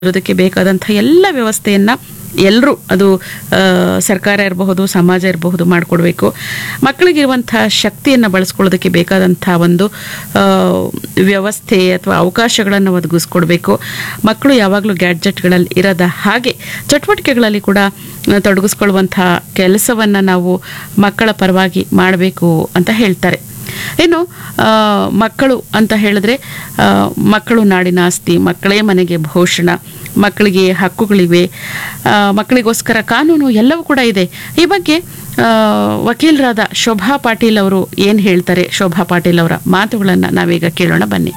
ಇರೋದಕ್ಕೆ ಬೇಕಾದಂಥ ಎಲ್ಲ ವ್ಯವಸ್ಥೆಯನ್ನು ಎಲ್ಲರೂ ಅದು ಆ, ಸರ್ಕಾರ ಇರಬಹುದು ಸಮಾಜ ಇರಬಹುದು ಮಾಡಿಕೊಡ್ಬೇಕು ಮಕ್ಕಳಿಗಿರುವಂಥ ಶಕ್ತಿಯನ್ನು ಬಳಸ್ಕೊಳ್ಳೋದಕ್ಕೆ ಬೇಕಾದಂಥ ಒಂದು ಆ, ವ್ಯವಸ್ಥೆ ಅಥವಾ ಅವಕಾಶಗಳನ್ನು ಒದಗಿಸ್ಕೊಡ್ಬೇಕು ಮಕ್ಕಳು ಯಾವಾಗಲೂ ಗ್ಯಾಡ್ಜೆಟ್ಗಳಲ್ಲಿ ಇರದ ಹಾಗೆ ಚಟುವಟಿಕೆಗಳಲ್ಲಿ ಕೂಡ ಆ, ತೊಡಗಿಸ್ಕೊಳ್ಳುವಂಥ ಕೆಲಸವನ್ನು ನಾವು ಮಕ್ಕಳ ಪರವಾಗಿ ಮಾಡಬೇಕು ಅಂತ ಹೇಳ್ತಾರೆ ಇನ್ನು ಆ, ಮಕ್ಕಳು ಅಂತ ಹೇಳಿದ್ರೆ ಆ, ಮಕ್ಕಳು ನಾಡಿನ ಆಸ್ತಿ ಮಕ್ಕಳೇ ಮನೆಗೆ ಭೂಷಣ ಮಕ್ಕಳಿಗೆ ಹಕ್ಕುಗಳಿವೆ ಆ, ಮಕ್ಕಳಿಗೋಸ್ಕರ ಕಾನೂನು ಎಲ್ಲವೂ ಕೂಡ ಇದೆ ಈ ಬಗ್ಗೆ ಆ, ವಕೀಲರಾದ ಶೋಭಾ ಪಾಟೀಲ್ ಅವರು ಏನು ಹೇಳ್ತಾರೆ ಶೋಭಾ ಪಾಟೀಲ್ ಅವರ ಮಾತುಗಳನ್ನು ನಾವೀಗ ಕೇಳೋಣ ಬನ್ನಿ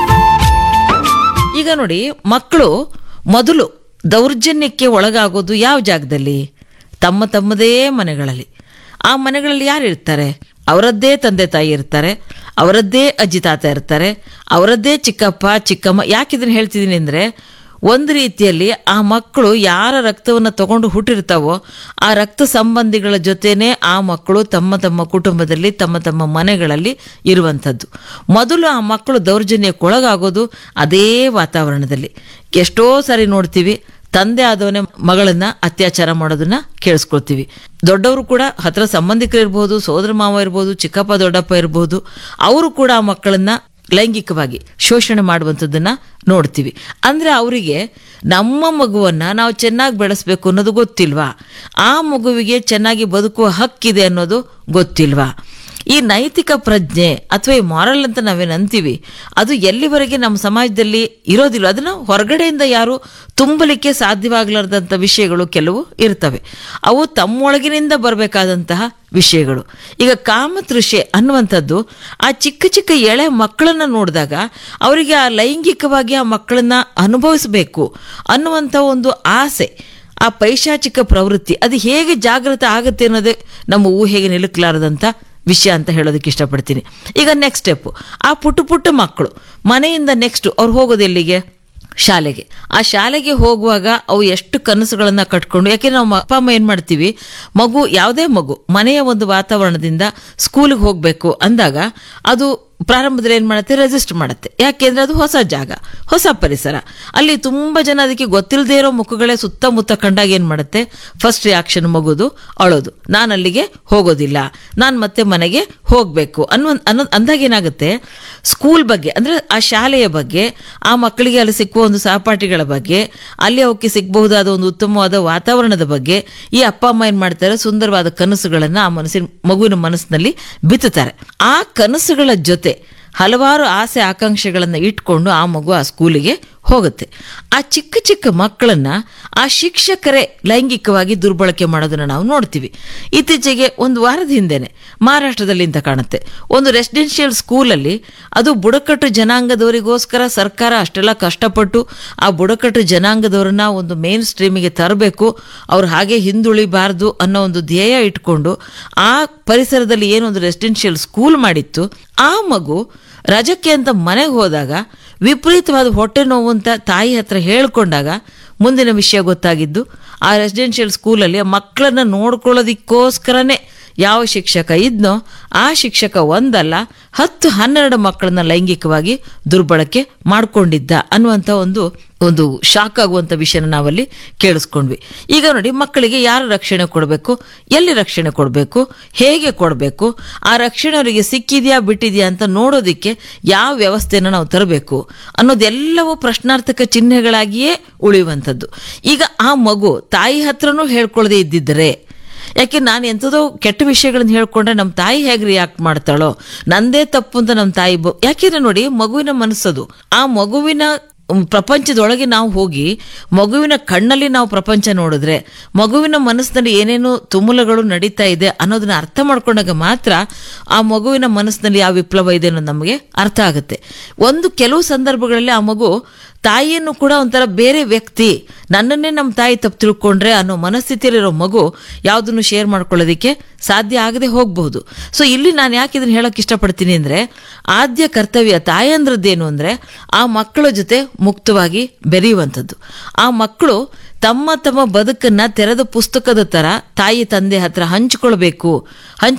ಈಗ ನೋಡಿ ಮಕ್ಕಳು ಮೊದಲು ದೌರ್ಜನ್ಯಕ್ಕೆ ಒಳಗಾಗೋದು ಯಾವ ಜಾಗದಲ್ಲಿ ತಮ್ಮ ತಮ್ಮದೇ ಮನೆಗಳಲ್ಲಿ ಆ ಮನೆಗಳಲ್ಲಿ ಯಾರು ಇರ್ತಾರೆ ಅವರದ್ದೇ ತಂದೆ ತಾಯಿ ಇರ್ತಾರೆ ಅವರದ್ದೇ ಅಜ್ಜಿ ತಾತ ಇರ್ತಾರೆ ಅವರದ್ದೇ ಚಿಕ್ಕಪ್ಪ ಚಿಕ್ಕಮ್ಮ ಯಾಕೆ ಇದನ್ನ ಹೇಳ್ತಿದ್ದೀನಿ ಅಂದರೆ ಒಂದು ರೀತಿಯಲ್ಲಿ ಆ ಮಕ್ಕಳು ಯಾರ ರಕ್ತವನ್ನು ತಗೊಂಡು ಹುಟ್ಟಿರ್ತಾವೋ ಆ ರಕ್ತ ಸಂಬಂಧಿಗಳ ಜೊತೆನೇ ಆ ಮಕ್ಕಳು ತಮ್ಮ ತಮ್ಮ ಕುಟುಂಬದಲ್ಲಿ ತಮ್ಮ ತಮ್ಮ ಮನೆಗಳಲ್ಲಿ ಇರುವಂಥದ್ದು ಮೊದಲು ಆ ಮಕ್ಕಳು ದೌರ್ಜನ್ಯಕ್ಕೆ ಒಳಗಾಗೋದು ಅದೇ ವಾತಾವರಣದಲ್ಲಿ ಎಷ್ಟೋ ಸಾರಿ ನೋಡ್ತೀವಿ ತಂದೆ ಆದವನೇ ಮಗಳನ್ನ ಅತ್ಯಾಚಾರ ಮಾಡೋದನ್ನ ಕೇಳಿಸ್ಕೊಳ್ತೀವಿ ದೊಡ್ಡವರು ಕೂಡ ಹತ್ರ ಸಂಬಂಧಿಕರು ಇರ್ಬೋದು ಸೋದರ ಮಾವ ಇರ್ಬೋದು ಚಿಕ್ಕಪ್ಪ ದೊಡ್ಡಪ್ಪ ಇರ್ಬೋದು ಅವರು ಕೂಡ ಆ ಮಕ್ಕಳನ್ನ ಲೈಂಗಿಕವಾಗಿ ಶೋಷಣೆ ಮಾಡುವಂಥದ್ದನ್ನ ನೋಡ್ತೀವಿ ಅಂದ್ರೆ ಅವರಿಗೆ ನಮ್ಮ ಮಗುವನ್ನ ನಾವು ಚೆನ್ನಾಗಿ ಬೆಳೆಸ್ಬೇಕು ಅನ್ನೋದು ಗೊತ್ತಿಲ್ವಾ ಆ ಮಗುವಿಗೆ ಚೆನ್ನಾಗಿ ಬದುಕುವ ಹಕ್ಕಿದೆ ಅನ್ನೋದು ಗೊತ್ತಿಲ್ವಾ ಈ ನೈತಿಕ ಪ್ರಜ್ಞೆ ಅಥವಾ ಈ ಮಾರಲ್ ಅಂತ ನಾವೇನು ಅಂತೀವಿ ಅದು ಎಲ್ಲಿವರೆಗೆ ನಮ್ಮ ಸಮಾಜದಲ್ಲಿ ಇರೋದಿಲ್ಲ ಅದನ್ನು ಹೊರಗಡೆಯಿಂದ ಯಾರು ತುಂಬಲಿಕ್ಕೆ ಸಾಧ್ಯವಾಗಲಾರ್ದಂಥ ವಿಷಯಗಳು ಕೆಲವು ಇರ್ತವೆ ಅವು ತಮ್ಮೊಳಗಿನಿಂದ ಬರಬೇಕಾದಂತಹ ವಿಷಯಗಳು ಈಗ ಕಾಮತೃಷೆ ಅನ್ನುವಂಥದ್ದು ಆ ಚಿಕ್ಕ ಚಿಕ್ಕ ಎಳೆ ಮಕ್ಕಳನ್ನ ನೋಡಿದಾಗ ಅವರಿಗೆ ಆ ಲೈಂಗಿಕವಾಗಿ ಆ ಮಕ್ಕಳನ್ನ ಅನುಭವಿಸಬೇಕು ಅನ್ನುವಂಥ ಒಂದು ಆಸೆ ಆ ಪೈಶಾಚಿಕ ಪ್ರವೃತ್ತಿ ಅದು ಹೇಗೆ ಜಾಗೃತ ಆಗುತ್ತೆ ಅನ್ನೋದೇ ನಮ್ಮ ಊಹೆಗೆ ನಿಲುಕಲಾರದಂಥ ವಿಷಯ ಅಂತ ಹೇಳೋದಕ್ಕೆ ಇಷ್ಟಪಡ್ತೀನಿ ಈಗ ನೆಕ್ಸ್ಟ್ ಸ್ಟೆಪ್ ಆ ಪುಟ್ಟ ಪುಟ್ಟ ಮಕ್ಕಳು ಮನೆಯಿಂದ ನೆಕ್ಸ್ಟ್ ಅವ್ರು ಹೋಗೋದು ಎಲ್ಲಿಗೆ ಶಾಲೆಗೆ ಆ ಶಾಲೆಗೆ ಹೋಗುವಾಗ ಅವು ಎಷ್ಟು ಕನಸುಗಳನ್ನ ಕಟ್ಕೊಂಡು ಯಾಕೆಂದ್ರೆ ನಾವು ಅಪ್ಪ ಅಮ್ಮ ಏನ್ ಮಾಡ್ತೀವಿ ಮಗು ಯಾವುದೇ ಮಗು ಮನೆಯ ಒಂದು ವಾತಾವರಣದಿಂದ ಸ್ಕೂಲಿಗೆ ಹೋಗಬೇಕು ಅಂದಾಗ ಅದು ಪ್ರಾರಂಭದಲ್ಲಿ ಏನು ಮಾಡುತ್ತೆ ರೆಜಿಸ್ಟರ್ ಮಾಡುತ್ತೆ ಯಾಕೆಂದ್ರೆ ಅದು ಹೊಸ ಜಾಗ ಹೊಸ ಪರಿಸರ ಅಲ್ಲಿ ತುಂಬಾ ಜನ ಅದಕ್ಕೆ ಗೊತ್ತಿಲ್ಲದೆ ಇರೋ ಮುಖಗಳೇ ಸುತ್ತಮುತ್ತ ಕಂಡಾಗ ಏನು ಮಾಡುತ್ತೆ ಫಸ್ಟ್ ರಿಯಾಕ್ಷನ್ ಮಗುದು ಅಳೋದು ನಾನು ಅಲ್ಲಿಗೆ ಹೋಗೋದಿಲ್ಲ ನಾನು ಮತ್ತೆ ಮನೆಗೆ ಹೋಗಬೇಕು ಅನ್ನೋ ಅನ್ನೋ ಅಂದಾಗ ಏನಾಗುತ್ತೆ ಸ್ಕೂಲ್ ಬಗ್ಗೆ ಅಂದ್ರೆ ಆ ಶಾಲೆಯ ಬಗ್ಗೆ ಆ ಮಕ್ಕಳಿಗೆ ಅಲ್ಲಿ ಸಿಕ್ಕುವ ಒಂದು ಸಹಪಾಠಿಗಳ ಬಗ್ಗೆ ಅಲ್ಲಿ ಅವಕ್ಕೆ ಸಿಗಬಹುದಾದ ಒಂದು ಉತ್ತಮವಾದ ವಾತಾವರಣದ ಬಗ್ಗೆ ಈ ಅಪ್ಪ ಅಮ್ಮ ಏನ್ ಮಾಡ್ತಾರೆ ಸುಂದರವಾದ ಕನಸುಗಳನ್ನ ಆ ಮನಸ್ಸಿನ ಮಗುವಿನ ಮನಸ್ಸಿನಲ್ಲಿ ಬಿತ್ತುತ್ತಾರೆ ಆ ಕನಸುಗಳ ಜೊತೆ ಹಲವಾರು ಆಸೆ ಆಕಾಂಕ್ಷೆಗಳನ್ನ ಇಟ್ಕೊಂಡು ಆ ಮಗು ಆ ಸ್ಕೂಲಿಗೆ ಹೋಗುತ್ತೆ ಆ ಚಿಕ್ಕ ಚಿಕ್ಕ ಮಕ್ಕಳನ್ನ ಆ ಶಿಕ್ಷಕರೇ ಲೈಂಗಿಕವಾಗಿ ದುರ್ಬಳಕೆ ಮಾಡೋದನ್ನ ನಾವು ನೋಡ್ತೀವಿ ಇತ್ತೀಚೆಗೆ ಒಂದು ವಾರದ ಹಿಂದೆನೆ ಮಹಾರಾಷ್ಟ್ರದಲ್ಲಿ ಅಂತ ಕಾಣುತ್ತೆ ಒಂದು ರೆಸಿಡೆನ್ಷಿಯಲ್ ಸ್ಕೂಲಲ್ಲಿ ಅದು ಬುಡಕಟ್ಟು ಜನಾಂಗದವರಿಗೋಸ್ಕರ ಸರ್ಕಾರ ಅಷ್ಟೆಲ್ಲ ಕಷ್ಟಪಟ್ಟು ಆ ಬುಡಕಟ್ಟು ಜನಾಂಗದವರನ್ನ ಒಂದು ಮೇನ್ ಸ್ಟ್ರೀಮಿಗೆ ತರಬೇಕು ಅವ್ರು ಹಾಗೆ ಹಿಂದುಳಿಬಾರ್ದು ಅನ್ನೋ ಒಂದು ಧ್ಯೇಯ ಇಟ್ಕೊಂಡು ಆ ಪರಿಸರದಲ್ಲಿ ಏನೊಂದು ರೆಸಿಡೆನ್ಷಿಯಲ್ ಸ್ಕೂಲ್ ಮಾಡಿತ್ತು ಆ ಮಗು ರಜಕ್ಕೆ ಅಂತ ಮನೆಗೆ ಹೋದಾಗ ವಿಪರೀತವಾದ ಹೊಟ್ಟೆ ನೋವು ಅಂತ ತಾಯಿ ಹತ್ರ ಹೇಳ್ಕೊಂಡಾಗ ಮುಂದಿನ ವಿಷಯ ಗೊತ್ತಾಗಿದ್ದು ಆ ರೆಸಿಡೆನ್ಷಿಯಲ್ ಸ್ಕೂಲಲ್ಲಿ ಆ ಮಕ್ಕಳನ್ನ ನೋಡ್ಕೊಳ್ಳೋದಿಕ್ಕೋಸ್ಕರನೇ ಯಾವ ಶಿಕ್ಷಕ ಇದ್ನೋ ಆ ಶಿಕ್ಷಕ ಒಂದಲ್ಲ ಹತ್ತು ಹನ್ನೆರಡು ಮಕ್ಕಳನ್ನ ಲೈಂಗಿಕವಾಗಿ ದುರ್ಬಳಕೆ ಮಾಡ್ಕೊಂಡಿದ್ದ ಅನ್ನುವಂಥ ಒಂದು ಒಂದು ಶಾಕ್ ಆಗುವಂಥ ವಿಷಯನ ನಾವಲ್ಲಿ ಕೇಳಿಸ್ಕೊಂಡ್ವಿ ಈಗ ನೋಡಿ ಮಕ್ಕಳಿಗೆ ಯಾರು ರಕ್ಷಣೆ ಕೊಡಬೇಕು ಎಲ್ಲಿ ರಕ್ಷಣೆ ಕೊಡಬೇಕು ಹೇಗೆ ಕೊಡಬೇಕು ಆ ರಕ್ಷಣೆ ಅವರಿಗೆ ಸಿಕ್ಕಿದೆಯಾ ಬಿಟ್ಟಿದೆಯಾ ಅಂತ ನೋಡೋದಿಕ್ಕೆ ಯಾವ ವ್ಯವಸ್ಥೆನ ನಾವು ತರಬೇಕು ಅನ್ನೋದೆಲ್ಲವೂ ಪ್ರಶ್ನಾರ್ಥಕ ಚಿಹ್ನೆಗಳಾಗಿಯೇ ಉಳಿಯುವಂಥದ್ದು ಈಗ ಆ ಮಗು ತಾಯಿ ಹತ್ರನೂ ಹೇಳ್ಕೊಳ್ಳದೆ ಇದ್ದಿದ್ದರೆ ಯಾಕೆ ನಾನು ಎಂಥದೋ ಕೆಟ್ಟ ವಿಷಯಗಳನ್ನ ಹೇಳ್ಕೊಂಡ್ರೆ ನಮ್ಮ ತಾಯಿ ಹೇಗೆ ರಿಯಾಕ್ಟ್ ಮಾಡ್ತಾಳೋ ನಂದೇ ತಪ್ಪು ಅಂತ ನಮ್ಮ ತಾಯಿ ಬ- ಯಾಕೆಂದ್ರೆ ನೋಡಿ ಮಗುವಿನ ಮನಸ್ಸದು ಆ ಮಗುವಿನ ಮ್, ಪ್ರಪಂಚದೊಳಗೆ ನಾವು ಹೋಗಿ ಮಗುವಿನ ಕಣ್ಣಲ್ಲಿ ನಾವು ಪ್ರಪಂಚ ನೋಡಿದ್ರೆ ಮಗುವಿನ ಮನಸ್ಸಿನಲ್ಲಿ ಏನೇನು ತುಮುಲಗಳು ನಡೀತಾ ಇದೆ ಅನ್ನೋದನ್ನ ಅರ್ಥ ಮಾಡ್ಕೊಂಡಾಗ ಮಾತ್ರ ಆ ಮಗುವಿನ ಮನಸ್ಸಿನಲ್ಲಿ ಯಾವ ವಿಪ್ಲವ ಇದೆ ಅನ್ನೋದು ನಮಗೆ ಅರ್ಥ ಆಗುತ್ತೆ ಒಂದು ಕೆಲವು ಸಂದರ್ಭಗಳಲ್ಲಿ ಆ ಮಗು ತಾಯಿಯನ್ನು ಕೂಡ ಒಂಥರ ಬೇರೆ ವ್ಯಕ್ತಿ ನನ್ನನ್ನೇ ನಮ್ಮ ತಾಯಿ ತಪ್ಪು ತಿಳ್ಕೊಂಡ್ರೆ ಅನ್ನೋ ಮನಸ್ಥಿತಿಯಲ್ಲಿರೋ ಮಗು ಯಾವುದನ್ನು ಶೇರ್ ಮಾಡ್ಕೊಳ್ಳೋದಕ್ಕೆ ಸಾಧ್ಯ ಆಗದೆ ಹೋಗಬಹುದು ಸೊ ಇಲ್ಲಿ ನಾನು ಯಾಕೆ ಇದನ್ನ ಹೇಳಕ್ ಇಷ್ಟಪಡ್ತೀನಿ ಅಂದ್ರೆ ಆದ್ಯ ಕರ್ತವ್ಯ ತಾಯಂದ್ರದ್ದೇನು ಅಂದ್ರೆ ಆ ಮಕ್ಕಳ ಜೊತೆ ಮುಕ್ತವಾಗಿ ಬೆರೆಯುವಂಥದ್ದು ಆ ಮಕ್ಕಳು ತಮ್ಮ ತಮ್ಮ ಬದುಕನ್ನ ತೆರೆದ ಪುಸ್ತಕದ ತರ ತಾಯಿ ತಂದೆ ಹತ್ರ ಹಂಚಿಕೊಳ್ಬೇಕು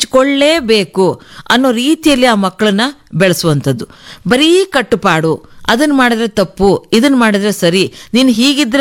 ಹಂಚಿಕೊಳ್ಳೇಬೇಕು ಅನ್ನೋ ರೀತಿಯಲ್ಲಿ ಆ ಮಕ್ಕಳನ್ನ ಬೆಳೆಸುವಂಥದ್ದು ಬರೀ ಕಟ್ಟುಪಾಡು ಅದನ್ನ ಮಾಡಿದ್ರೆ ತಪ್ಪು ಇದನ್ನ ಮಾಡಿದ್ರೆ ಸರಿ ನೀನ್ ಹೀಗಿದ್ರೆ